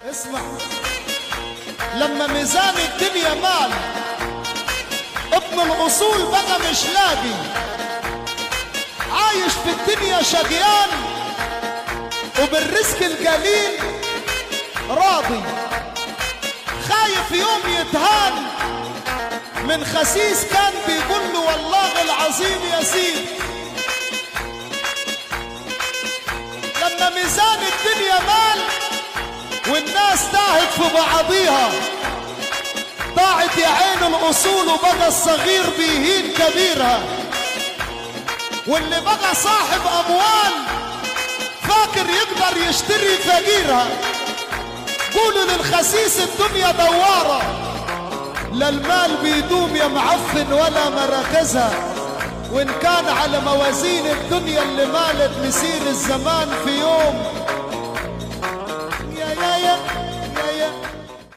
اسمع لما ميزان الدنيا مال ابن الاصول بقى مش لاقي عايش في الدنيا شقيان وبالرزق القليل راضي خايف يوم يتهان من خسيس كان بيقول له والله العظيم يا سيدي لما ميزان الدنيا مال والناس تاهت في بعضيها ضاعت يا عين الاصول وبقى الصغير بيهين كبيرها واللي بقى صاحب اموال فاكر يقدر يشتري فقيرها قولوا للخسيس الدنيا دوارة لا المال بيدوم يا معفن ولا مركزها وان كان على موازين الدنيا اللي مالت مسير الزمان في يوم